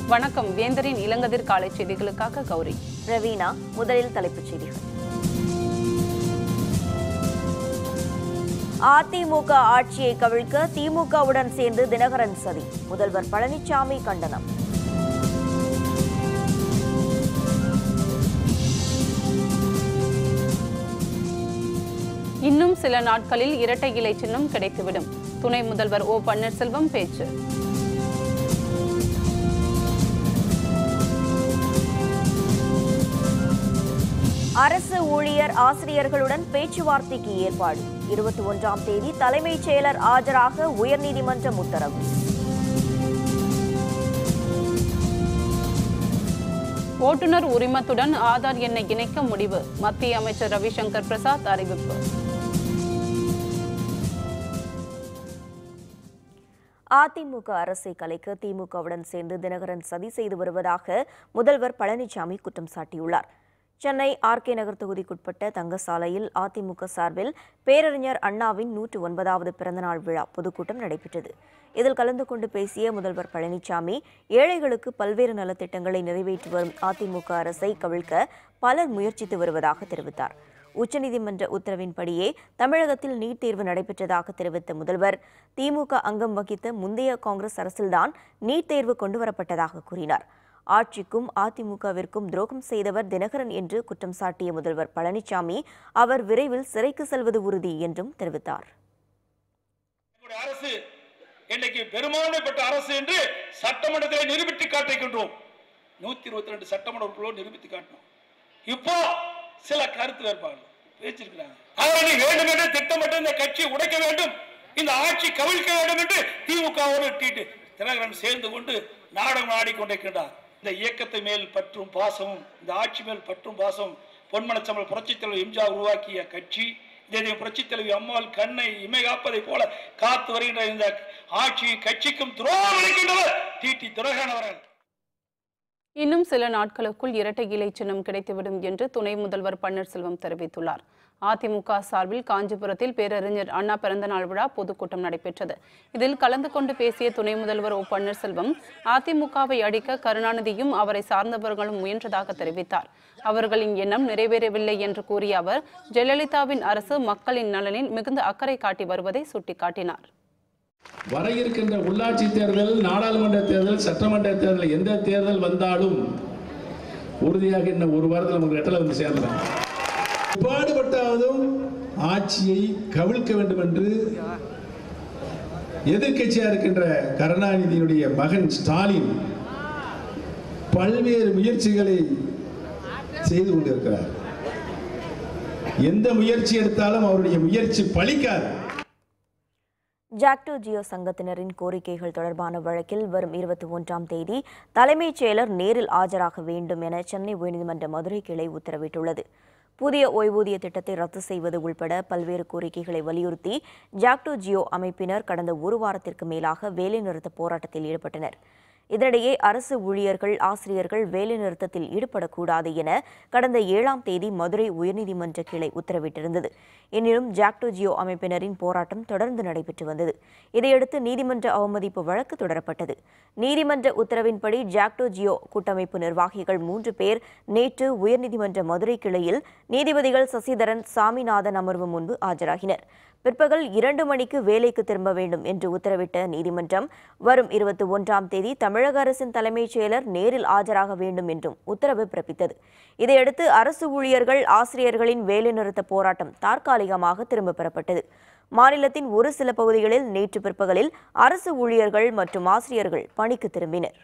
வணக்கம் வேந்தரின் இளங்கதிர் காலை செய்திகளுக்காக கௌரி ரவீனா முதலில் தலைப்புச் செய்திகள் அதிமுக ஆட்சியை கவிழ்க்க திமுகவுடன் சேர்ந்து தினகரன் சதி முதல்வர் பழனிசாமி கண்டனம் இன்னும் சில நாட்களில் இரட்டை இலை சின்னம் கிடைத்துவிடும் துணை முதல்வர் ஓ பன்னீர்செல்வம் பேச்சு அரசு ஊழியர் ஆசிரியர்களுடன் பேச்சுவார்த்தைக்கு ஏற்பாடு இருபத்தி ஒன்றாம் தேதி தலைமைச் செயலர் ஆஜராக உயர்நீதிமன்றம் உத்தரவு ஓட்டுநர் உரிமத்துடன் ஆதார் எண்ணை இணைக்க முடிவு மத்திய அமைச்சர் ரவிசங்கர் பிரசாத் அறிவிப்பு அதிமுக அரசை கலைக்க திமுகவுடன் சேர்ந்து தினகரன் சதி செய்து வருவதாக முதல்வர் பழனிசாமி குற்றம் சாட்டியுள்ளார் சென்னை ஆர்கே நகர் தொகுதிக்குட்பட்ட தங்கசாலையில் அதிமுக சார்பில் பேரறிஞர் அண்ணாவின் நூற்று ஒன்பதாவது பிறந்தநாள் விழா பொதுக்கூட்டம் நடைபெற்றது இதில் கலந்து கொண்டு பேசிய முதல்வர் பழனிசாமி ஏழைகளுக்கு பல்வேறு நலத்திட்டங்களை நிறைவேற்றி வரும் அதிமுக அரசை கவிழ்க்க பலர் முயற்சித்து வருவதாக தெரிவித்தார் உச்சநீதிமன்ற உத்தரவின்படியே தமிழகத்தில் நீட் தேர்வு நடைபெற்றதாக தெரிவித்த முதல்வர் திமுக அங்கம் வகித்த முந்தைய காங்கிரஸ் அரசில்தான் நீட் தேர்வு கொண்டுவரப்பட்டதாக கூறினார் ஆட்சிக்கும் அதிமுகவிற்கும் துரோகம் செய்தவர் தினகரன் என்று குற்றம் சாட்டிய முதல்வர் பழனிசாமி அவர் விரைவில் சிறைக்கு செல்வது உறுதி என்றும் தெரிவித்தார் நம்முடைய அரசு இன்னைக்கு பெரும்பான்மைப்பட்ட அரசு என்று சட்டமன்றத்தில் நிரூபித்து காட்டிக்கின்றோம் நூத்தி இருபத்தி ரெண்டு சட்டமன்ற உறுப்பினர்கள் நிரூபித்து காட்டணும் இப்போ சில கருத்து வேறுபாடு பேச்சிருக்கிறாங்க அதனை வேண்டும் என்று திட்டமிட்டு இந்த கட்சியை உடைக்க வேண்டும் இந்த ஆட்சி கவிழ்க்க வேண்டும் என்று திமுகவோடு தீட்டு தினகரன் சேர்ந்து கொண்டு நாடகம் ஆடிக்கொண்டிருக்கின்றார் இந்த இயக்கத்தை மேல் பற்றும் பாசமும் இந்த ஆட்சி மேல் பற்றும் பாசம் பொன்மனச்சம்பல் புரட்சித் தலைவர் எம்ஜிஆர் உருவாக்கிய கட்சி இதை புரட்சித் தலைவி அம்மாள் கண்ணை இமை காப்பதை போல காத்து வருகின்ற இந்த ஆட்சி கட்சிக்கும் துரோகம் இருக்கின்றவர் டிடி துரகன் அவர்கள் இன்னும் சில நாட்களுக்குள் இரட்டை இலை சின்னம் கிடைத்துவிடும் என்று துணை முதல்வர் பன்னீர்செல்வம் தெரிவித்துள்ளார் அதிமுக சார்பில் காஞ்சிபுரத்தில் பேரறிஞர் அண்ணா பிறந்தநாள் விழா பொதுக்கூட்டம் நடைபெற்றது இதில் கலந்து கொண்டு பேசிய துணை முதல்வர் ஓ பன்னீர்செல்வம் அதிமுகவை அடிக்க கருணாநிதியும் அவரை சார்ந்தவர்களும் முயன்றதாக தெரிவித்தார் அவர்களின் எண்ணம் நிறைவேறவில்லை என்று கூறிய அவர் ஜெயலலிதாவின் அரசு மக்களின் நலனில் மிகுந்த அக்கறை காட்டி வருவதை சுட்டிக்காட்டினார் வர இருக்கின்ற உள்ளாட்சி தேர்தல் நாடாளுமன்ற தேர்தல் சட்டமன்ற தேர்தல் எந்த தேர்தல் வந்தாலும் உறுதியாக இன்னும் ஒரு வாரத்தில் நமக்கு ரெட்டலை வந்து சேர்ந்துடும் பாடுபட்டாவதும் ஆட்சியை கவிழ்க்க வேண்டும் என்று எதிர்க்கட்சியா இருக்கின்ற கருணாநிதியினுடைய மகன் ஸ்டாலின் பல்வேறு முயற்சிகளை செய்து கொண்டிருக்கிறார் எந்த முயற்சி எடுத்தாலும் அவருடைய முயற்சி பலிக்காது ஜாக்டோ ஜியோ சங்கத்தினரின் கோரிக்கைகள் தொடர்பான வழக்கில் வரும் இருபத்தி ஒன்றாம் தேதி தலைமைச் செயலர் நேரில் ஆஜராக வேண்டும் என சென்னை உயர்நீதிமன்ற மதுரை கிளை உத்தரவிட்டுள்ளது புதிய ஓய்வூதிய திட்டத்தை ரத்து செய்வது உள்பட பல்வேறு கோரிக்கைகளை வலியுறுத்தி ஜாக்டோ ஜியோ அமைப்பினர் கடந்த ஒரு வாரத்திற்கு மேலாக வேலைநிறுத்த போராட்டத்தில் ஈடுபட்டனர் இதனிடையே அரசு ஊழியர்கள் ஆசிரியர்கள் வேலைநிறுத்தத்தில் ஈடுபடக்கூடாது என கடந்த ஏழாம் தேதி மதுரை உயர்நீதிமன்ற கிளை உத்தரவிட்டிருந்தது எனினும் ஜாக்டோ ஜியோ அமைப்பினரின் போராட்டம் தொடர்ந்து நடைபெற்று வந்தது இதையடுத்து நீதிமன்ற அவமதிப்பு வழக்கு தொடரப்பட்டது நீதிமன்ற உத்தரவின்படி ஜாக்டோ ஜியோ கூட்டமைப்பு நிர்வாகிகள் மூன்று பேர் நேற்று உயர்நீதிமன்ற மதுரை கிளையில் நீதிபதிகள் சசிதரன் சாமிநாதன் அமர்வு முன்பு ஆஜராகினர் பிற்பகல் இரண்டு மணிக்கு வேலைக்கு திரும்ப வேண்டும் என்று உத்தரவிட்ட நீதிமன்றம் வரும் இருபத்தி ஒன்றாம் தேதி தமிழக அரசின் தலைமைச் செயலர் நேரில் ஆஜராக வேண்டும் என்றும் உத்தரவு பிறப்பித்தது இதையடுத்து அரசு ஊழியர்கள் ஆசிரியர்களின் வேலைநிறுத்த போராட்டம் தற்காலிகமாக திரும்பப் பெறப்பட்டது மாநிலத்தின் ஒரு சில பகுதிகளில் நேற்று பிற்பகலில் அரசு ஊழியர்கள் மற்றும் ஆசிரியர்கள் பணிக்கு திரும்பினர்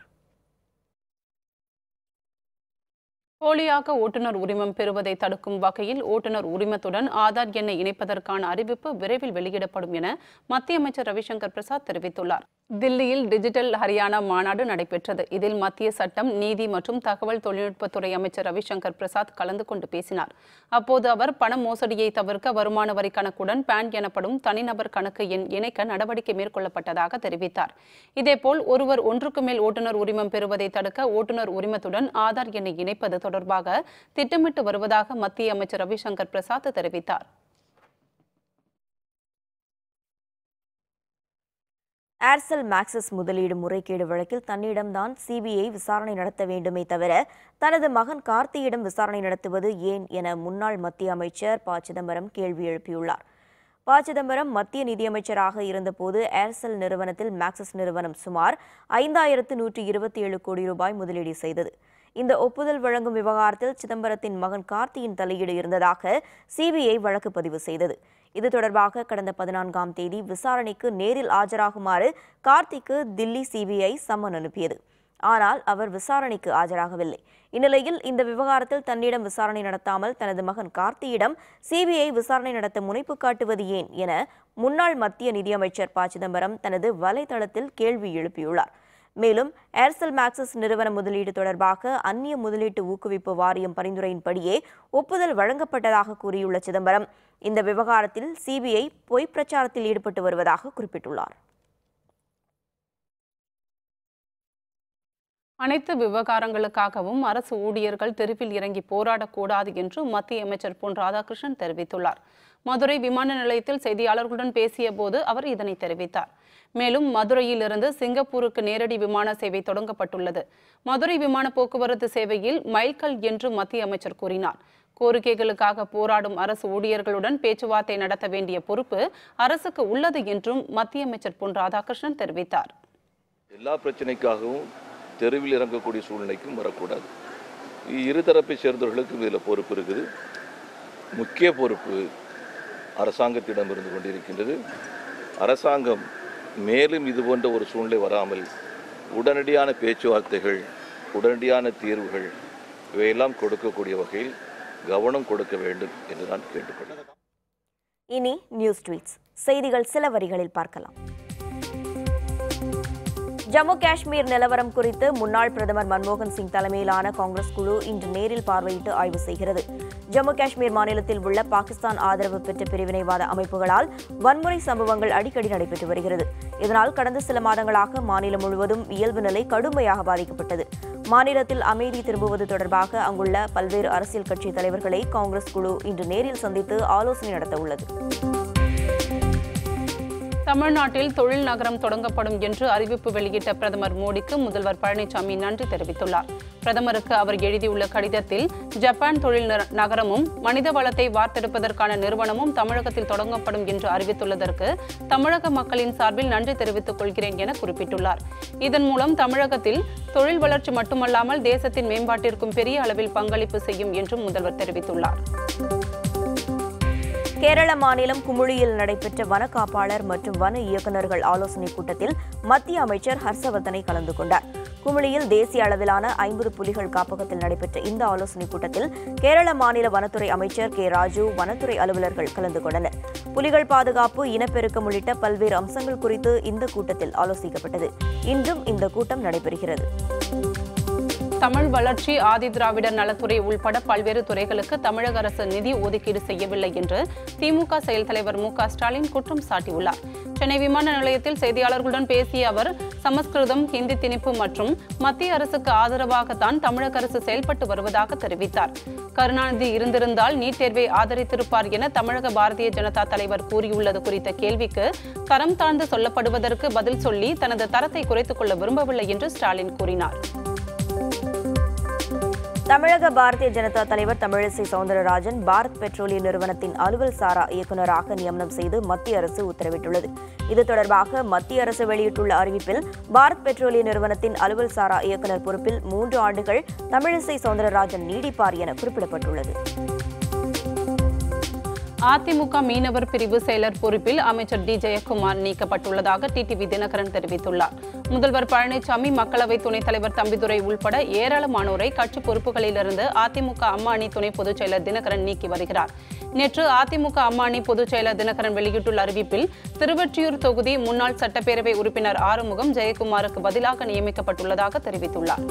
போலியாக ஓட்டுநர் உரிமம் பெறுவதை தடுக்கும் வகையில் ஓட்டுநர் உரிமத்துடன் ஆதார் எண்ணை இணைப்பதற்கான அறிவிப்பு விரைவில் வெளியிடப்படும் என மத்திய அமைச்சர் ரவிசங்கர் பிரசாத் தெரிவித்துள்ளார் தில்லியில் டிஜிட்டல் ஹரியானா மாநாடு நடைபெற்றது இதில் மத்திய சட்டம் நீதி மற்றும் தகவல் தொழில்நுட்பத்துறை அமைச்சர் ரவிசங்கர் பிரசாத் கலந்து கொண்டு பேசினார் அப்போது அவர் பண மோசடியை தவிர்க்க வருமான வரி கணக்குடன் பேன் எனப்படும் தனிநபர் கணக்கு எண் இணைக்க நடவடிக்கை மேற்கொள்ளப்பட்டதாக தெரிவித்தார் இதேபோல் ஒருவர் ஒன்றுக்கு மேல் ஓட்டுநர் உரிமம் பெறுவதை தடுக்க ஓட்டுநர் உரிமத்துடன் ஆதார் எண்ணை இணைப்பது தொடர்பாக திட்டமிட்டு வருவதாக மத்திய அமைச்சர் ரவிசங்கர் பிரசாத் தெரிவித்தார் ஏர்செல் மேக்சிஸ் முதலீடு முறைகேடு வழக்கில் தன்னிடம்தான் சிபிஐ விசாரணை நடத்த வேண்டுமே தவிர தனது மகன் கார்த்தியிடம் விசாரணை நடத்துவது ஏன் என முன்னாள் மத்திய அமைச்சர் ப சிதம்பரம் கேள்வி எழுப்பியுள்ளார் ப சிதம்பரம் மத்திய நிதியமைச்சராக இருந்தபோது ஏர்செல் நிறுவனத்தில் மேக்சிஸ் நிறுவனம் சுமார் ஐந்தாயிரத்து நூற்றி இருபத்தி ஏழு கோடி ரூபாய் முதலீடு செய்தது இந்த ஒப்புதல் வழங்கும் விவகாரத்தில் சிதம்பரத்தின் மகன் கார்த்தியின் தலையீடு இருந்ததாக சிபிஐ வழக்கு பதிவு செய்தது இது தொடர்பாக கடந்த பதினான்காம் தேதி விசாரணைக்கு நேரில் ஆஜராகுமாறு கார்த்திக்கு தில்லி சிபிஐ சம்மன் அனுப்பியது ஆனால் அவர் விசாரணைக்கு ஆஜராகவில்லை இந்நிலையில் இந்த விவகாரத்தில் தன்னிடம் விசாரணை நடத்தாமல் தனது மகன் கார்த்தியிடம் சிபிஐ விசாரணை நடத்த முனைப்பு காட்டுவது ஏன் என முன்னாள் மத்திய நிதியமைச்சர் ப சிதம்பரம் தனது வலைதளத்தில் கேள்வி எழுப்பியுள்ளார் மேலும் ஏர்செல் மேக்சிஸ் நிறுவன முதலீடு தொடர்பாக அந்நிய முதலீட்டு ஊக்குவிப்பு வாரியம் பரிந்துரையின்படியே ஒப்புதல் வழங்கப்பட்டதாக கூறியுள்ள சிதம்பரம் இந்த விவகாரத்தில் சிபிஐ பொய் பிரச்சாரத்தில் ஈடுபட்டு வருவதாக குறிப்பிட்டுள்ளார் அனைத்து விவகாரங்களுக்காகவும் அரசு ஊழியர்கள் தெருவில் இறங்கி போராடக்கூடாது என்று மத்திய அமைச்சர் பொன் ராதாகிருஷ்ணன் தெரிவித்துள்ளார் மதுரை விமான நிலையத்தில் செய்தியாளர்களுடன் பேசிய போது அவர் இதனை தெரிவித்தார் மேலும் மதுரையிலிருந்து சிங்கப்பூருக்கு நேரடி விமான சேவை தொடங்கப்பட்டுள்ளது மதுரை விமான போக்குவரத்து சேவையில் மைல்கல் என்று மத்திய அமைச்சர் கூறினார் கோரிக்கைகளுக்காக போராடும் அரசு ஊழியர்களுடன் பேச்சுவார்த்தை நடத்த வேண்டிய பொறுப்பு அரசுக்கு உள்ளது என்றும் மத்திய அமைச்சர் பொன் ராதாகிருஷ்ணன் தெரிவித்தார் எல்லா பிரச்சனைக்காகவும் தெருவில் இறங்கக்கூடிய சூழ்நிலைக்கும் வரக்கூடாது இருதரப்பை சேர்ந்தவர்களுக்கும் இதில் பொறுப்பு இருக்குது முக்கிய பொறுப்பு அரசாங்கத்திடம் இருந்து கொண்டிருக்கின்றது அரசாங்கம் மேலும் இது போன்ற ஒரு சூழ்நிலை வராமல் உடனடியான பேச்சுவார்த்தைகள் உடனடியான தீர்வுகள் இவையெல்லாம் கொடுக்கக்கூடிய வகையில் கவனம் கொடுக்க வேண்டும் என்று நான் கேட்டுக்கொள்கிறேன் இனி நியூஸ் ட்வீட்ஸ் செய்திகள் சில வரிகளில் பார்க்கலாம் ஜம்மு காஷ்மீர் நிலவரம் குறித்து முன்னாள் பிரதமர் மன்மோகன் சிங் தலைமையிலான காங்கிரஸ் குழு இன்று நேரில் பார்வையிட்டு ஆய்வு செய்கிறது ஜம்மு காஷ்மீர் மாநிலத்தில் உள்ள பாகிஸ்தான் ஆதரவு பெற்ற பிரிவினைவாத அமைப்புகளால் வன்முறை சம்பவங்கள் அடிக்கடி நடைபெற்று வருகிறது இதனால் கடந்த சில மாதங்களாக மாநிலம் முழுவதும் இயல்பு நிலை கடுமையாக பாதிக்கப்பட்டது மாநிலத்தில் அமைதி திரும்புவது தொடர்பாக அங்குள்ள பல்வேறு அரசியல் கட்சி தலைவர்களை காங்கிரஸ் குழு இன்று நேரில் சந்தித்து ஆலோசனை நடத்த உள்ளது தமிழ்நாட்டில் தொழில் நகரம் தொடங்கப்படும் என்று அறிவிப்பு வெளியிட்ட பிரதமர் மோடிக்கு முதல்வர் பழனிசாமி நன்றி தெரிவித்துள்ளார் பிரதமருக்கு அவர் எழுதியுள்ள கடிதத்தில் ஜப்பான் தொழில் நர- நகரமும் மனித வளத்தை வார்த்தெடுப்பதற்கான நிறுவனமும் தமிழகத்தில் தொடங்கப்படும் என்று அறிவித்துள்ளதற்கு தமிழக மக்களின் சார்பில் நன்றி தெரிவித்துக் கொள்கிறேன் என குறிப்பிட்டுள்ளார் இதன் மூலம் தமிழகத்தில் தொழில் வளர்ச்சி மட்டுமல்லாமல் தேசத்தின் மேம்பாட்டிற்கும் பெரிய அளவில் பங்களிப்பு செய்யும் என்றும் முதல்வர் தெரிவித்துள்ளார் கேரள மாநிலம் குமுளியில் நடைபெற்ற வன காப்பாளர் மற்றும் வன இயக்குநர்கள் ஆலோசனைக் கூட்டத்தில் மத்திய அமைச்சர் ஹர்ஷவர்தனை கலந்து கொண்டார் குமுளியில் தேசிய அளவிலான ஐம்பது புலிகள் காப்பகத்தில் நடைபெற்ற இந்த ஆலோசனைக் கூட்டத்தில் கேரள மாநில வனத்துறை அமைச்சர் கே ராஜு வனத்துறை அலுவலர்கள் கலந்து கொண்டனர் புலிகள் பாதுகாப்பு இனப்பெருக்கம் உள்ளிட்ட பல்வேறு அம்சங்கள் குறித்து இந்த கூட்டத்தில் ஆலோசிக்கப்பட்டது இன்றும் இந்த கூட்டம் நடைபெறுகிறது தமிழ் வளர்ச்சி ஆதி திராவிடர் நலத்துறை உள்பட பல்வேறு துறைகளுக்கு தமிழக அரசு நிதி ஒதுக்கீடு செய்யவில்லை என்று திமுக செயல் தலைவர் மு க ஸ்டாலின் குற்றம் சாட்டியுள்ளார் சென்னை விமான நிலையத்தில் செய்தியாளர்களுடன் பேசிய அவர் சமஸ்கிருதம் ஹிந்தி திணிப்பு மற்றும் மத்திய அரசுக்கு ஆதரவாகத்தான் தமிழக அரசு செயல்பட்டு வருவதாக தெரிவித்தார் கருணாநிதி இருந்திருந்தால் நீட் தேர்வை ஆதரித்திருப்பார் என தமிழக பாரதிய ஜனதா தலைவர் கூறியுள்ளது குறித்த கேள்விக்கு தரம் தாழ்ந்து சொல்லப்படுவதற்கு பதில் சொல்லி தனது தரத்தை குறைத்துக் கொள்ள விரும்பவில்லை என்று ஸ்டாலின் கூறினார் தமிழக பாரதிய ஜனதா தலைவர் தமிழிசை சவுந்தரராஜன் பாரத் பெட்ரோலிய நிறுவனத்தின் அலுவல் சாரா இயக்குநராக நியமனம் செய்து மத்திய அரசு உத்தரவிட்டுள்ளது இது தொடர்பாக மத்திய அரசு வெளியிட்டுள்ள அறிவிப்பில் பாரத் பெட்ரோலிய நிறுவனத்தின் அலுவல் சாரா இயக்குநர் பொறுப்பில் மூன்று ஆண்டுகள் தமிழிசை சவுந்தரராஜன் நீடிப்பார் என குறிப்பிடப்பட்டுள்ளது அதிமுக மீனவர் பிரிவு செயலர் பொறுப்பில் அமைச்சர் டி ஜெயக்குமார் நீக்கப்பட்டுள்ளதாக டிடிவி தினகரன் தெரிவித்துள்ளார் முதல்வர் பழனிசாமி மக்களவை துணைத் தலைவர் தம்பிதுரை உள்பட ஏராளமானோரை கட்சி பொறுப்புகளிலிருந்து அதிமுக அம்மா அணி துணை பொதுச் செயலர் தினகரன் நீக்கி வருகிறார் நேற்று அதிமுக அம்மா அணி பொதுச் செயலர் தினகரன் வெளியிட்டுள்ள அறிவிப்பில் திருவொற்றியூர் தொகுதி முன்னாள் சட்டப்பேரவை உறுப்பினர் ஆறுமுகம் ஜெயக்குமாருக்கு பதிலாக நியமிக்கப்பட்டுள்ளதாக தெரிவித்துள்ளார்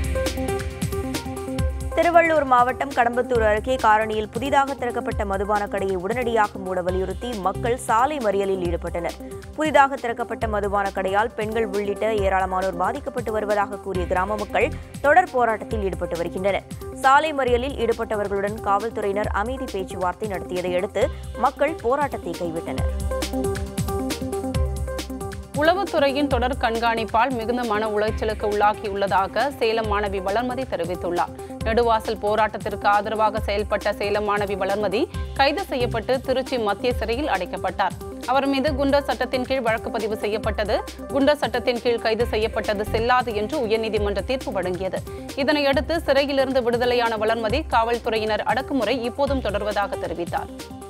திருவள்ளூர் மாவட்டம் கடம்பத்தூர் அருகே காரணியில் புதிதாக திறக்கப்பட்ட மதுபான கடையை உடனடியாக மூட வலியுறுத்தி மக்கள் சாலை மறியலில் ஈடுபட்டனர் புதிதாக திறக்கப்பட்ட மதுபான கடையால் பெண்கள் உள்ளிட்ட ஏராளமானோர் பாதிக்கப்பட்டு வருவதாக கூறிய கிராம மக்கள் தொடர் போராட்டத்தில் ஈடுபட்டு வருகின்றனர் சாலை மறியலில் ஈடுபட்டவர்களுடன் காவல்துறையினர் அமைதி பேச்சுவார்த்தை நடத்தியதை அடுத்து மக்கள் போராட்டத்தை கைவிட்டனர் உளவுத்துறையின் தொடர் கண்காணிப்பால் மிகுந்த மன உளைச்சலுக்கு உள்ளாகியுள்ளதாக சேலம் மாணவி வளர்மதி தெரிவித்துள்ளார் நெடுவாசல் போராட்டத்திற்கு ஆதரவாக செயல்பட்ட சேலம் மாணவி வளர்மதி கைது செய்யப்பட்டு திருச்சி மத்திய சிறையில் அடைக்கப்பட்டார் அவர் மீது குண்டர் சட்டத்தின் கீழ் வழக்கு பதிவு செய்யப்பட்டது குண்டர் சட்டத்தின் கீழ் கைது செய்யப்பட்டது செல்லாது என்று உயர்நீதிமன்ற தீர்ப்பு வழங்கியது இதனையடுத்து சிறையிலிருந்து விடுதலையான வளர்மதி காவல்துறையினர் அடக்குமுறை இப்போதும் தொடர்வதாக தெரிவித்தார்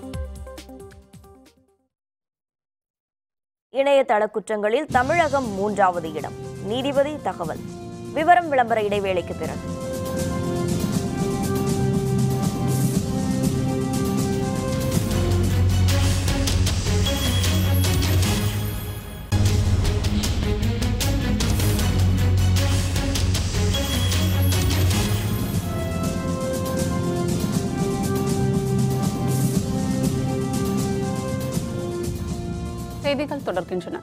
இணையதள குற்றங்களில் தமிழகம் மூன்றாவது இடம் நீதிபதி தகவல் விவரம் விளம்பர இடைவேளைக்கு பிறகு செய்திகள் தொடர்கின்றன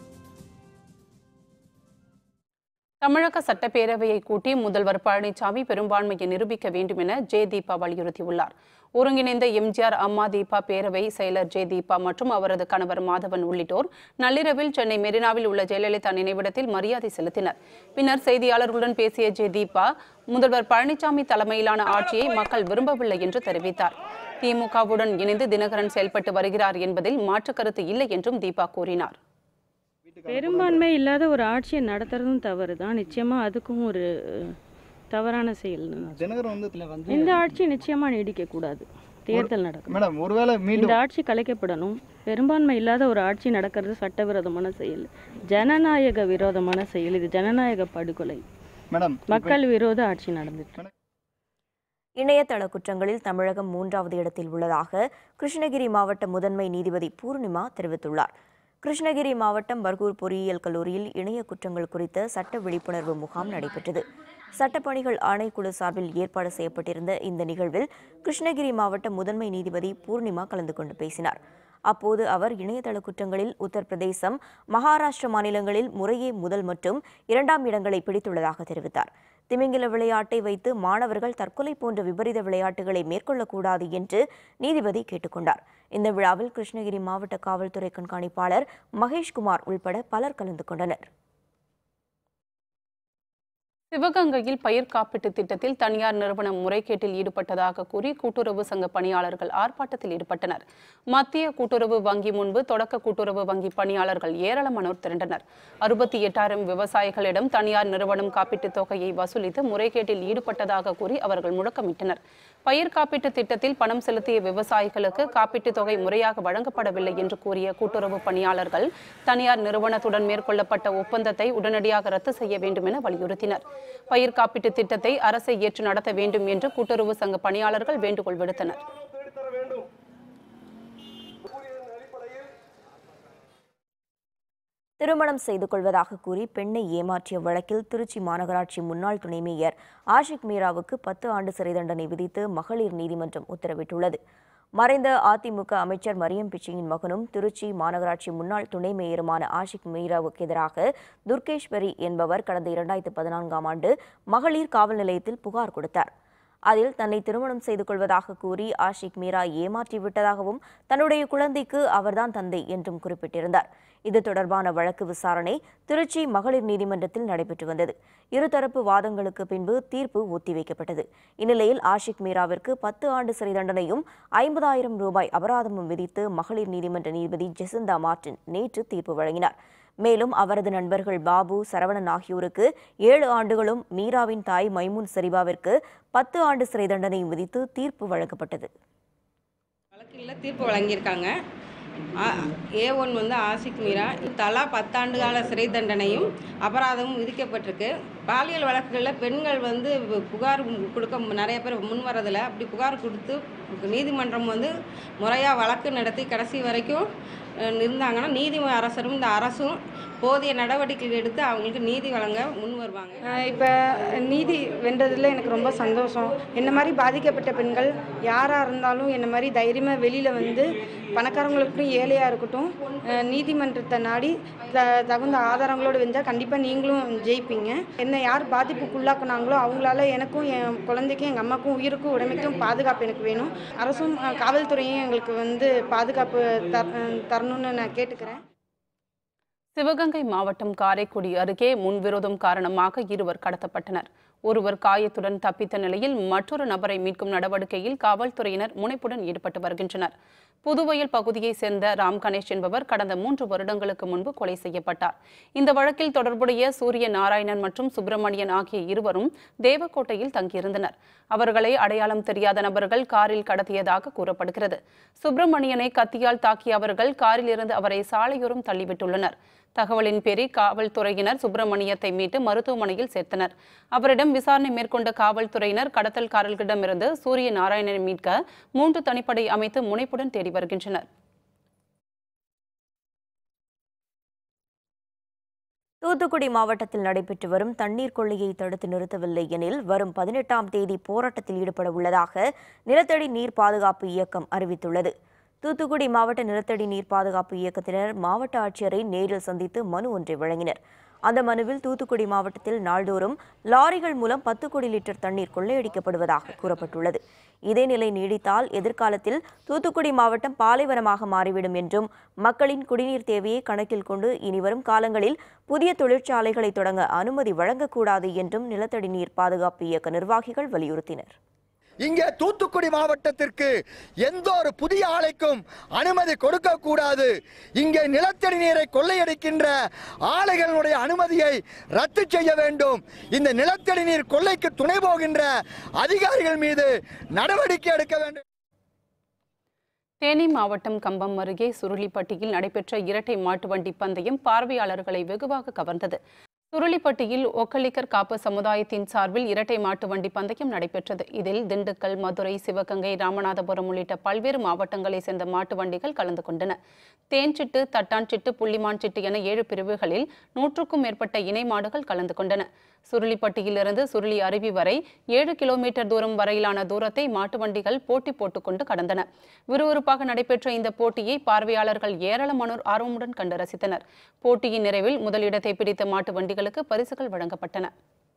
தமிழக சட்டப்பேரவையை கூட்டி முதல்வர் பழனிசாமி பெரும்பான்மையை நிரூபிக்க வேண்டும் என ஜே தீபா வலியுறுத்தியுள்ளார் ஒருங்கிணைந்த எம்ஜிஆர் அம்மா தீபா பேரவை செயலர் ஜே தீபா மற்றும் அவரது கணவர் மாதவன் உள்ளிட்டோர் நள்ளிரவில் சென்னை மெரினாவில் உள்ள ஜெயலலிதா நினைவிடத்தில் மரியாதை செலுத்தினர் பின்னர் செய்தியாளர்களுடன் பேசிய ஜே தீபா முதல்வர் பழனிசாமி தலைமையிலான ஆட்சியை மக்கள் விரும்பவில்லை என்று தெரிவித்தார் திமுகவுடன் இணைந்து தினகரன் செயல்பட்டு வருகிறார் என்பதில் மாற்று கருத்து இல்லை என்றும் தீபா கூறினார் பெரும்பான்மை இல்லாத ஒரு ஆட்சியை நடத்துறதும் தவறு தான் நிச்சயமா அதுக்கும் ஒரு தவறான செயல் தினகரன் வந்து இதுல வந்து இந்த ஆட்சி நிச்சயமா நீடிக்க கூடாது தேர்தல் நடக்கும் மேடம் ஒருவேளை இந்த மீண்டும் ஆட்சி கலைக்கப்படணும் பெரும்பான்மை இல்லாத ஒரு ஆட்சி நடக்கிறது சட்டவிரோதமான செயல் ஜனநாயக விரோதமான செயல் இது ஜனநாயக படுகொலை மேடம் மக்கள் விரோத ஆட்சி நடந்துட்டு இணையதள குற்றங்களில் தமிழகம் மூன்றாவது இடத்தில் உள்ளதாக கிருஷ்ணகிரி மாவட்ட முதன்மை நீதிபதி பூர்ணிமா தெரிவித்துள்ளார் கிருஷ்ணகிரி மாவட்டம் பர்கூர் பொறியியல் கல்லூரியில் இணைய குற்றங்கள் குறித்த சட்ட விழிப்புணர்வு முகாம் நடைபெற்றது சட்டப்பணிகள் ஆணைக்குழு சார்பில் ஏற்பாடு செய்யப்பட்டிருந்த இந்த நிகழ்வில் கிருஷ்ணகிரி மாவட்ட முதன்மை நீதிபதி பூர்ணிமா கலந்து கொண்டு பேசினார் அப்போது அவர் இணையதள குற்றங்களில் உத்தரப்பிரதேசம் மகாராஷ்டிர மாநிலங்களில் முறையே முதல் மற்றும் இரண்டாம் இடங்களை பிடித்துள்ளதாக தெரிவித்தார் திமிங்கில விளையாட்டை வைத்து மாணவர்கள் தற்கொலை போன்ற விபரீத விளையாட்டுகளை மேற்கொள்ளக்கூடாது என்று நீதிபதி கேட்டுக்கொண்டார் இந்த விழாவில் கிருஷ்ணகிரி மாவட்ட காவல்துறை கண்காணிப்பாளர் மகேஷ்குமார் உள்பட பலர் கலந்து கொண்டனர் சிவகங்கையில் பயிர் காப்பீட்டு திட்டத்தில் தனியார் நிறுவனம் முறைகேட்டில் ஈடுபட்டதாக கூறி கூட்டுறவு சங்க பணியாளர்கள் ஆர்ப்பாட்டத்தில் ஈடுபட்டனர் மத்திய கூட்டுறவு வங்கி முன்பு தொடக்க கூட்டுறவு வங்கி பணியாளர்கள் ஏராளமானோர் திரண்டனர் அறுபத்தி எட்டாயிரம் விவசாயிகளிடம் தனியார் நிறுவனம் காப்பீட்டுத் தொகையை வசூலித்து முறைகேட்டில் ஈடுபட்டதாக கூறி அவர்கள் முழக்கமிட்டனர் பயிர் காப்பீட்டு திட்டத்தில் பணம் செலுத்திய விவசாயிகளுக்கு காப்பீட்டுத் தொகை முறையாக வழங்கப்படவில்லை என்று கூறிய கூட்டுறவு பணியாளர்கள் தனியார் நிறுவனத்துடன் மேற்கொள்ளப்பட்ட ஒப்பந்தத்தை உடனடியாக ரத்து செய்ய வேண்டும் என வலியுறுத்தினர் பயிர் காப்பீட்டு திட்டத்தை அரசை ஏற்று நடத்த வேண்டும் என்று கூட்டுறவு சங்க பணியாளர்கள் வேண்டுகோள் விடுத்தனர் திருமணம் செய்து கொள்வதாக கூறி பெண்ணை ஏமாற்றிய வழக்கில் திருச்சி மாநகராட்சி முன்னாள் துணை மேயர் ஆஷிக் மீராவுக்கு பத்து ஆண்டு சிறை தண்டனை விதித்து மகளிர் நீதிமன்றம் உத்தரவிட்டுள்ளது மறைந்த அதிமுக அமைச்சர் மரியம் பிச்சையின் மகனும் திருச்சி மாநகராட்சி முன்னாள் துணை மேயருமான ஆஷிக் மீராவுக்கு எதிராக துர்கேஸ்வரி என்பவர் கடந்த இரண்டாயிரத்து பதினான்காம் ஆண்டு மகளிர் காவல் நிலையத்தில் புகார் கொடுத்தார் அதில் தன்னை திருமணம் செய்து கொள்வதாக கூறி ஆஷிக் மீரா ஏமாற்றி விட்டதாகவும் தன்னுடைய குழந்தைக்கு அவர்தான் தந்தை என்றும் குறிப்பிட்டிருந்தார் இது தொடர்பான வழக்கு விசாரணை திருச்சி மகளிர் நீதிமன்றத்தில் நடைபெற்று வந்தது இருதரப்பு வாதங்களுக்கு பின்பு தீர்ப்பு ஒத்திவைக்கப்பட்டது இந்நிலையில் ஆஷிக் மீராவிற்கு பத்து ஆண்டு சிறை தண்டனையும் ஐம்பதாயிரம் ரூபாய் அபராதமும் விதித்து மகளிர் நீதிமன்ற நீதிபதி ஜெசிந்தா மார்டின் நேற்று தீர்ப்பு வழங்கினார் மேலும் அவரது நண்பர்கள் பாபு சரவணன் ஆகியோருக்கு ஏழு ஆண்டுகளும் மீராவின் தாய் மைமுன் சரிபாவிற்கு பத்து ஆண்டு சிறை தண்டனையும் விதித்து தீர்ப்பு வழங்கப்பட்டது வழக்கில் தீர்ப்பு வழங்கியிருக்காங்க ஏ ஒன் வந்து ஆசிக் மீரா தலா பத்தாண்டு கால சிறை தண்டனையும் அபராதமும் விதிக்கப்பட்டிருக்கு பாலியல் வழக்குகளில் பெண்கள் வந்து புகார் கொடுக்க நிறைய பேர் முன் வரதில்லை அப்படி புகார் கொடுத்து நீதிமன்றம் வந்து முறையாக வழக்கு நடத்தி கடைசி வரைக்கும் அஹ், இருந்தாங்கன்னா நீதி அரசரும் இந்த அரசும் போதிய நடவடிக்கைகள் எடுத்து அவங்களுக்கு நீதி வழங்க முன் வருவாங்க இப்போ நீதி வென்றதில் எனக்கு ரொம்ப சந்தோஷம் என்ன மாதிரி பாதிக்கப்பட்ட பெண்கள் யாராக இருந்தாலும் என்ன மாதிரி தைரியமாக வெளியில் வந்து பணக்காரங்களுக்கும் ஏழையாக இருக்கட்டும் அஹ் நீதிமன்றத்தை நாடி த தகுந்த ஆதாரங்களோடு வெஞ்சால் கண்டிப்பாக நீங்களும் ஜெயிப்பீங்க என்னை யார் பாதிப்புக்குள்ளாக்குனாங்களோ அவங்களால எனக்கும் என் குழந்தைக்கும் எங்கள் அம்மாக்கும் உயிருக்கும் உடைமைக்கும் பாதுகாப்பு எனக்கு வேணும் அரசும் அஹ், காவல்துறையும் எங்களுக்கு வந்து பாதுகாப்பு தர தரணும்னு நான் கேட்டுக்கிறேன் சிவகங்கை மாவட்டம் காரைக்குடி அருகே முன்விரோதம் காரணமாக இருவர் கடத்தப்பட்டனர் ஒருவர் காயத்துடன் தப்பித்த நிலையில் மற்றொரு நபரை மீட்கும் நடவடிக்கையில் காவல்துறையினர் முனைப்புடன் ஈடுபட்டு வருகின்றனர் புதுவயல் பகுதியைச் சேர்ந்த ராம் கணேஷ் என்பவர் கடந்த மூன்று வருடங்களுக்கு முன்பு கொலை செய்யப்பட்டார் இந்த வழக்கில் தொடர்புடைய சூரிய நாராயணன் மற்றும் சுப்பிரமணியன் ஆகிய இருவரும் தேவக்கோட்டையில் தங்கியிருந்தனர் அவர்களை அடையாளம் தெரியாத நபர்கள் காரில் கடத்தியதாக கூறப்படுகிறது சுப்பிரமணியனை கத்தியால் தாக்கிய அவர்கள் காரில் இருந்து அவரை சாலையோரம் தள்ளிவிட்டுள்ளனர் தகவலின் பேரில் காவல்துறையினர் சுப்பிரமணியத்தை மீட்டு மருத்துவமனையில் சேர்த்தனர் அவரிடம் விசாரணை மேற்கொண்ட காவல்துறையினர் கடத்தல்காரர்களிடமிருந்து சூரிய நாராயணனை மீட்க மூன்று தனிப்படை அமைத்து முனைப்புடன் தேடி வருகின்றனர் தூத்துக்குடி மாவட்டத்தில் நடைபெற்று வரும் தண்ணீர் கொள்ளையை தடுத்து நிறுத்தவில்லை எனில் வரும் பதினெட்டாம் தேதி போராட்டத்தில் ஈடுபட உள்ளதாக நிலத்தடி நீர் பாதுகாப்பு இயக்கம் அறிவித்துள்ளது தூத்துக்குடி மாவட்ட நிலத்தடி நீர் பாதுகாப்பு இயக்கத்தினர் மாவட்ட ஆட்சியரை நேரில் சந்தித்து மனு ஒன்றை வழங்கினர் அந்த மனுவில் தூத்துக்குடி மாவட்டத்தில் நாள்தோறும் லாரிகள் மூலம் பத்து கோடி லிட்டர் தண்ணீர் கொள்ளையடிக்கப்படுவதாக கூறப்பட்டுள்ளது இதே நிலை நீடித்தால் எதிர்காலத்தில் தூத்துக்குடி மாவட்டம் பாலைவனமாக மாறிவிடும் என்றும் மக்களின் குடிநீர் தேவையை கணக்கில் கொண்டு இனிவரும் காலங்களில் புதிய தொழிற்சாலைகளை தொடங்க அனுமதி வழங்கக்கூடாது என்றும் நிலத்தடி நீர் பாதுகாப்பு இயக்க நிர்வாகிகள் வலியுறுத்தினர் இங்கே தூத்துக்குடி மாவட்டத்திற்கு எந்த ஒரு புதிய ஆலைக்கும் அனுமதி கொடுக்க கூடாது இங்கே நிலத்தடி நீரை கொள்ளையடிக்கின்ற ஆலைகளுடைய அனுமதியை ரத்து செய்ய வேண்டும் இந்த நிலத்தடி நீர் கொள்ளைக்கு துணை போகின்ற அதிகாரிகள் மீது நடவடிக்கை எடுக்க வேண்டும் தேனி மாவட்டம் கம்பம் அருகே சுருளிப்பட்டியில் நடைபெற்ற இரட்டை மாட்டு வண்டி பந்தயம் பார்வையாளர்களை வெகுவாக கவர்ந்தது சுருளிப்பட்டியில் ஒக்கலிக்கர் காப்பு சமுதாயத்தின் சார்பில் இரட்டை மாட்டு வண்டி பந்தயம் நடைபெற்றது இதில் திண்டுக்கல் மதுரை சிவகங்கை ராமநாதபுரம் உள்ளிட்ட பல்வேறு மாவட்டங்களைச் சேர்ந்த மாட்டு வண்டிகள் கலந்து கொண்டன தேன்சிட்டு தட்டான்சிட்டு புள்ளிமான் சிட்டு என ஏழு பிரிவுகளில் நூற்றுக்கும் மேற்பட்ட இணை மாடுகள் கலந்து கொண்டன சுருளிப்பட்டியிலிருந்து சுருளி அருவி வரை ஏழு கிலோமீட்டர் தூரம் வரையிலான தூரத்தை மாட்டு வண்டிகள் போட்டி போட்டுக்கொண்டு கடந்தன விறுவிறுப்பாக நடைபெற்ற இந்த போட்டியை பார்வையாளர்கள் ஏராளமானோர் ஆர்வமுடன் கண்டு ரசித்தனர் போட்டியின் நிறைவில் முதலிடத்தை பிடித்த மாட்டு வண்டிகளுக்கு பரிசுகள் வழங்கப்பட்டன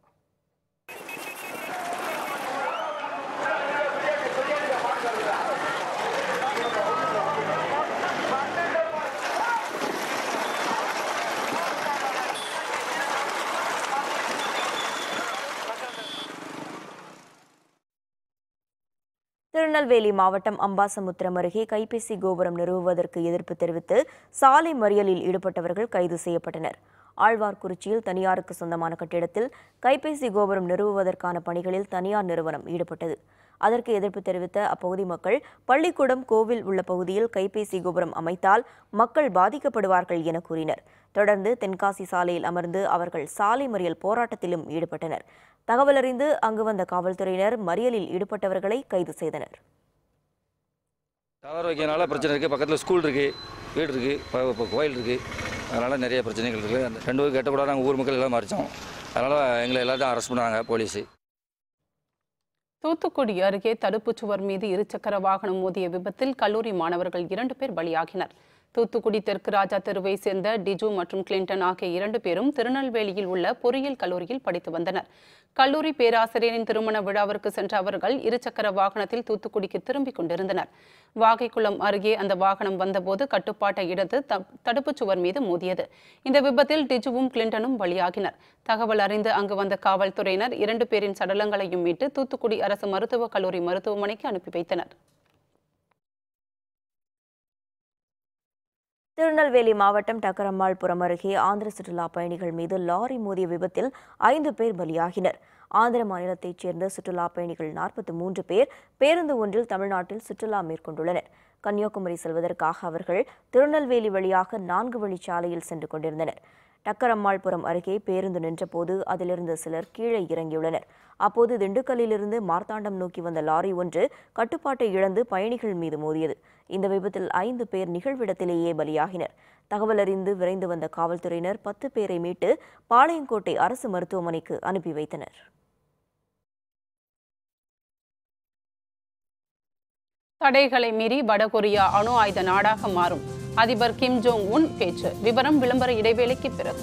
திருநெல்வேலி மாவட்டம் அம்பாசமுத்திரம் அருகே கைபேசி கோபுரம் நிறுவுவதற்கு எதிர்ப்பு தெரிவித்து சாலை மறியலில் ஈடுபட்டவர்கள் கைது செய்யப்பட்டனர் ஆழ்வார்குறிச்சியில் தனியாருக்கு சொந்தமான கட்டிடத்தில் கைபேசி கோபுரம் நிறுவுவதற்கான பணிகளில் தனியார் நிறுவனம் ஈடுபட்டது அதற்கு எதிர்ப்பு தெரிவித்த அப்பகுதி மக்கள் பள்ளிக்கூடம் கோவில் உள்ள பகுதியில் கைபேசி கோபுரம் அமைத்தால் மக்கள் பாதிக்கப்படுவார்கள் என கூறினர் தொடர்ந்து தென்காசி சாலையில் அமர்ந்து அவர்கள் சாலை மறியல் போராட்டத்திலும் ஈடுபட்டனர் தகவலறிந்து அங்கு வந்த காவல்துறையினர் மறியலில் ஈடுபட்டவர்களை கைது செய்தனர் டவர் வைக்கிறனால பிரச்சனை இருக்குது பக்கத்தில் ஸ்கூல் இருக்குது வீடு இருக்குது இப்போ கோயில் இருக்குது அதனால் நிறைய பிரச்சனைகள் இருக்குது அந்த ரெண்டு பேரும் கெட்டக்கூடாது நாங்கள் ஊர் மக்கள் எல்லாம் மறித்தோம் அதனால் எங்களை எல்லாத்தையும் அரெஸ்ட் பண்ணாங்க போலீஸு தூத்துக்குடி அருகே தடுப்புச் சுவர் மீது இருசக்கர வாகனம் மோதிய விபத்தில் கல்லூரி மாணவர்கள் இரண்டு பேர் பலியாகினர் தூத்துக்குடி தெற்கு ராஜா தெருவை சேர்ந்த டிஜு மற்றும் கிளின்டன் ஆகிய இரண்டு பேரும் திருநெல்வேலியில் உள்ள பொறியியல் கல்லூரியில் படித்து வந்தனர் கல்லூரி பேராசிரியரின் திருமண விழாவிற்கு சென்ற அவர்கள் இருசக்கர வாகனத்தில் தூத்துக்குடிக்கு திரும்பிக் கொண்டிருந்தனர் வாகைக்குளம் அருகே அந்த வாகனம் வந்தபோது கட்டுப்பாட்டை இழந்து த- தடுப்புச் சுவர் மீது மோதியது இந்த விபத்தில் டிஜுவும் கிளின்டனும் பலியாகினர் தகவல் அறிந்து அங்கு வந்த காவல்துறையினர் இரண்டு பேரின் சடலங்களையும் மீட்டு தூத்துக்குடி அரசு மருத்துவக் கல்லூரி மருத்துவமனைக்கு அனுப்பி வைத்தனர் திருநெல்வேலி மாவட்டம் டக்கரம்மாள்புரம் அருகே ஆந்திர சுற்றுலா பயணிகள் மீது லாரி மோதிய விபத்தில் ஐந்து பேர் பலியாகினர் ஆந்திர மாநிலத்தைச் சேர்ந்த சுற்றுலா பயணிகள் நாற்பத்தி மூன்று பேர் பேருந்து ஒன்றில் தமிழ்நாட்டில் சுற்றுலா மேற்கொண்டுள்ளனர் கன்னியாகுமரி செல்வதற்காக அவர்கள் திருநெல்வேலி வழியாக நான்கு வழிச்சாலையில் சென்று கொண்டிருந்தனர் டக்கரம்மாள்புரம் அருகே பேருந்து நின்றபோது அதிலிருந்து சிலர் கீழே இறங்கியுள்ளனர் அப்போது திண்டுக்கல்லிலிருந்து மார்த்தாண்டம் நோக்கி வந்த லாரி ஒன்று கட்டுப்பாட்டை இழந்து பயணிகள் மீது மோதியது இந்த விபத்தில் ஐந்து பேர் நிகழ்விடத்திலேயே பலியாகினர் தகவல் அறிந்து விரைந்து வந்த காவல்துறையினர் பத்து பேரை மீட்டு பாளையங்கோட்டை அரசு மருத்துவமனைக்கு அனுப்பி வைத்தனர் தடைகளை மீறி வடகொரியா அணு ஆயுத நாடாக மாறும் அதிபர் கிம் ஜோங் உன் பேச்சு விவரம் விளம்பர இடைவேளைக்கு பிறகு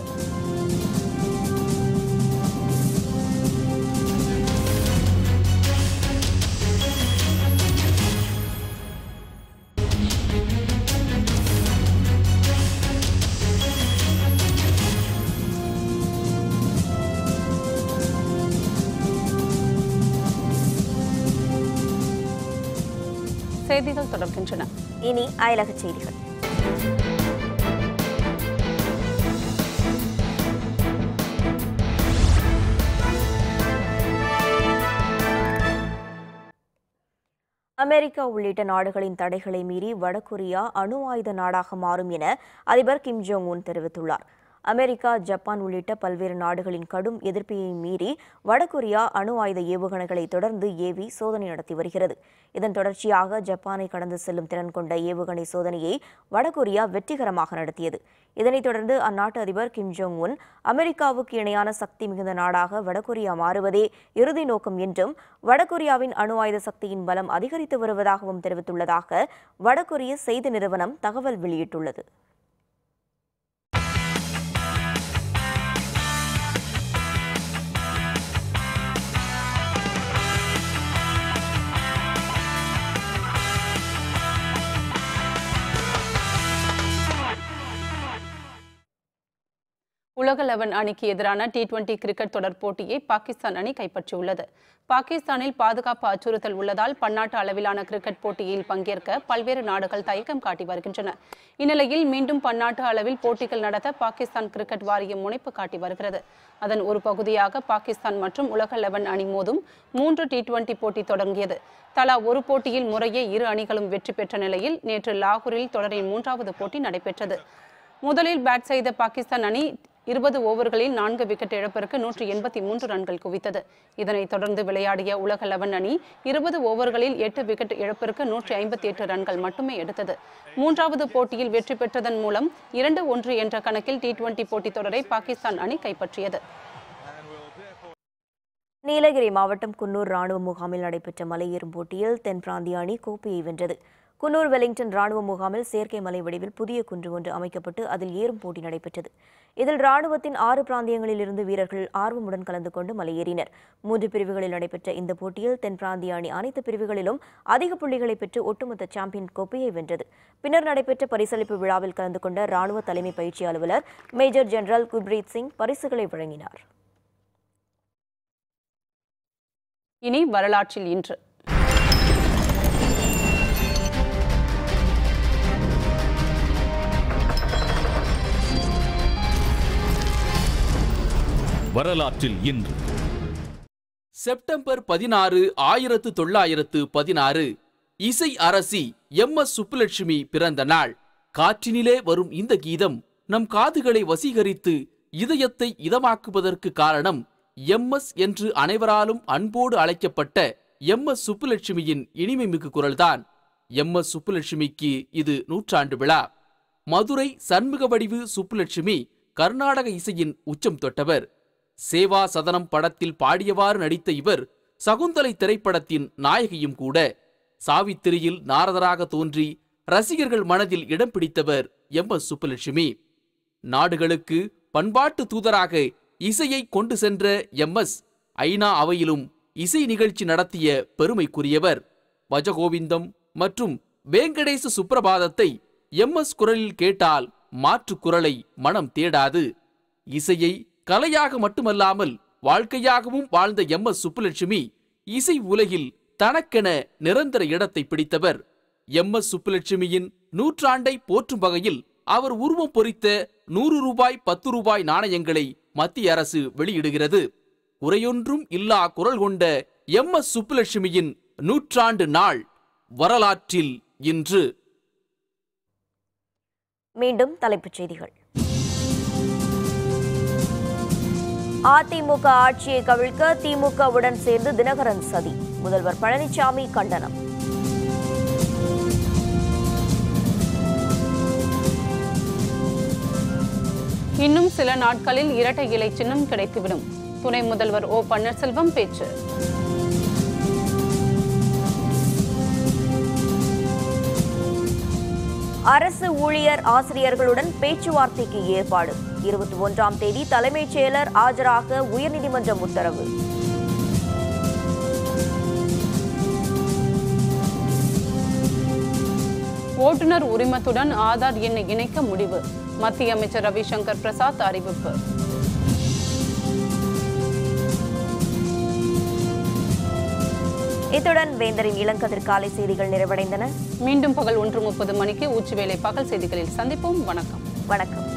செய்திகள் தொடர்கின்றன இனி அயலக செய்திகள் அமெரிக்கா உள்ளிட்ட நாடுகளின் தடைகளை மீறி வடகொரியா அணு ஆயுத நாடாக மாறும் என அதிபர் கிம் ஜோங் உன் தெரிவித்துள்ளார் அமெரிக்கா ஜப்பான் உள்ளிட்ட பல்வேறு நாடுகளின் கடும் எதிர்ப்பையை மீறி வடகொரியா அணு ஆயுத ஏவுகணைகளை தொடர்ந்து ஏவி சோதனை நடத்தி வருகிறது இதன் தொடர்ச்சியாக ஜப்பானை கடந்து செல்லும் திறன் கொண்ட ஏவுகணை சோதனையை வடகொரியா வெற்றிகரமாக நடத்தியது இதனைத் தொடர்ந்து அந்நாட்டு அதிபர் கிம் ஜோங் உன் அமெரிக்காவுக்கு இணையான சக்தி மிகுந்த நாடாக வடகொரியா மாறுவதே இறுதி நோக்கம் என்றும் வடகொரியாவின் அணு ஆயுத சக்தியின் பலம் அதிகரித்து வருவதாகவும் தெரிவித்துள்ளதாக வடகொரிய செய்தி நிறுவனம் தகவல் வெளியிட்டுள்ளது உலக லெவன் அணிக்கு எதிரான டி டுவெண்டி கிரிக்கெட் தொடர் போட்டியை பாகிஸ்தான் அணி கைப்பற்றியுள்ளது பாகிஸ்தானில் பாதுகாப்பு அச்சுறுத்தல் உள்ளதால் பன்னாட்டு அளவிலான கிரிக்கெட் போட்டியில் பங்கேற்க பல்வேறு நாடுகள் தயக்கம் காட்டி வருகின்றன இந்நிலையில் மீண்டும் பன்னாட்டு அளவில் போட்டிகள் நடத்த பாகிஸ்தான் கிரிக்கெட் வாரியம் முனைப்பு காட்டி வருகிறது அதன் ஒரு பகுதியாக பாகிஸ்தான் மற்றும் உலக லெவன் அணி மோதும் மூன்று டி டுவெண்டி போட்டி தொடங்கியது தலா ஒரு போட்டியில் முறையே இரு அணிகளும் வெற்றி பெற்ற நிலையில் நேற்று லாகூரில் தொடரின் மூன்றாவது போட்டி நடைபெற்றது முதலில் பேட் செய்த பாகிஸ்தான் அணி இருபது ஓவர்களில் நான்கு விக்கெட் இழப்பிற்கு நூற்றி எண்பத்தி மூன்று ரன்கள் குவித்தது இதனைத் தொடர்ந்து விளையாடிய உலக லெவன் அணி இருபது ஓவர்களில் எட்டு விக்கெட் இழப்பிற்கு நூற்றி ஐம்பத்தி எட்டு ரன்கள் மட்டுமே எடுத்தது மூன்றாவது போட்டியில் வெற்றி பெற்றதன் மூலம் இரண்டு ஒன்று என்ற கணக்கில் டி டுவெண்டி போட்டித் தொடரை பாகிஸ்தான் அணி கைப்பற்றியது நீலகிரி மாவட்டம் குன்னூர் ராணுவ முகாமில் நடைபெற்ற மலையேறும் போட்டியில் தென் பிராந்திய அணி கோப்பையை வென்றது குன்னூர் வெலிங்டன் ராணுவ முகாமில் செயற்கை மலை வடிவில் புதிய குன்று ஒன்று அமைக்கப்பட்டு அதில் ஏறும் போட்டி நடைபெற்றது இதில் ராணுவத்தின் ஆறு பிராந்தியங்களில் இருந்து வீரர்கள் ஆர்வமுடன் கலந்து கொண்டு மலையேறினர் மூன்று பிரிவுகளில் நடைபெற்ற இந்த போட்டியில் தென் பிராந்திய அணி அனைத்து பிரிவுகளிலும் அதிக புள்ளிகளை பெற்று ஒட்டுமொத்த சாம்பியன் கோப்பையை வென்றது பின்னர் நடைபெற்ற பரிசளிப்பு விழாவில் கலந்து கொண்ட ராணுவ தலைமை பயிற்சி அலுவலர் மேஜர் ஜெனரல் குர்பிரீத் சிங் பரிசுகளை வழங்கினார் இனி வரலாற்றில் இன்று வரலாற்றில் இன்று செப்டம்பர் பதினாறு ஆயிரத்து தொள்ளாயிரத்து பதினாறு இசை அரசி எம் எஸ் சுப்புலட்சுமி பிறந்த நாள் காற்றினிலே வரும் இந்த கீதம் நம் காதுகளை வசீகரித்து இதயத்தை இதமாக்குவதற்கு காரணம் எம் எஸ் என்று அனைவராலும் அன்போடு அழைக்கப்பட்ட எம் எஸ் சுப்புலட்சுமியின் இனிமைமிகு குரல்தான் எம் எஸ் சுப்புலட்சுமிக்கு இது நூற்றாண்டு விழா மதுரை சண்முக வடிவு சுப்புலட்சுமி கர்நாடக இசையின் உச்சம் தொட்டவர் சேவா சதனம் படத்தில் பாடியவாறு நடித்த இவர் சகுந்தலை திரைப்படத்தின் நாயகியும் கூட சாவித்திரியில் நாரதராக தோன்றி ரசிகர்கள் மனதில் இடம் பிடித்தவர் எம் எஸ் சுப்புலட்சுமி நாடுகளுக்கு பண்பாட்டு தூதராக இசையை கொண்டு சென்ற எம் எஸ் ஐநா அவையிலும் இசை நிகழ்ச்சி நடத்திய பெருமைக்குரியவர் பஜகோவிந்தம் மற்றும் வேங்கடேச சுப்பிரபாதத்தை எம் எஸ் குரலில் கேட்டால் மாற்று குரலை மனம் தேடாது இசையை கலையாக மட்டுமல்லாமல் வாழ்க்கையாகவும் வாழ்ந்த எம் எஸ் சுப்புலட்சுமி இசை உலகில் தனக்கென நிரந்தர இடத்தை பிடித்தவர் எம் எஸ் சுப்புலட்சுமியின் நூற்றாண்டை போற்றும் வகையில் அவர் உருவம் பொறித்த நூறு ரூபாய் பத்து ரூபாய் நாணயங்களை மத்திய அரசு வெளியிடுகிறது குறையொன்றும் இல்லா குரல் கொண்ட எம் எஸ் சுப்புலட்சுமியின் நூற்றாண்டு நாள் வரலாற்றில் இன்று மீண்டும் தலைப்புச் செய்திகள் அதிமுக ஆட்சியை கவிழ்க்க திமுகவுடன் சேர்ந்து தினகரன் சதி முதல்வர் பழனிசாமி கண்டனம் இன்னும் சில நாட்களில் இரட்டை இலை சின்னம் கிடைத்துவிடும் துணை முதல்வர் ஓ பன்னீர்செல்வம் பேச்சு அரசு ஊழியர் ஆசிரியர்களுடன் பேச்சுவார்த்தைக்கு ஏற்பாடு இருபத்தி ஒன்றாம் தேதி தலைமைச் செயலர் ஆஜராக உயர்நீதிமன்றம் உத்தரவு ஓட்டுநர் உரிமத்துடன் ஆதார் எண்ணை இணைக்க முடிவு மத்திய அமைச்சர் ரவிசங்கர் பிரசாத் அறிவிப்பு இத்துடன் வேந்தரின் இளங்கதிர் காலை செய்திகள் நிறைவடைந்தன மீண்டும் பகல் ஒன்று முப்பது மணிக்கு ஊச்சுவேளை பகல் செய்திகளில் சந்திப்போம் வணக்கம் வணக்கம்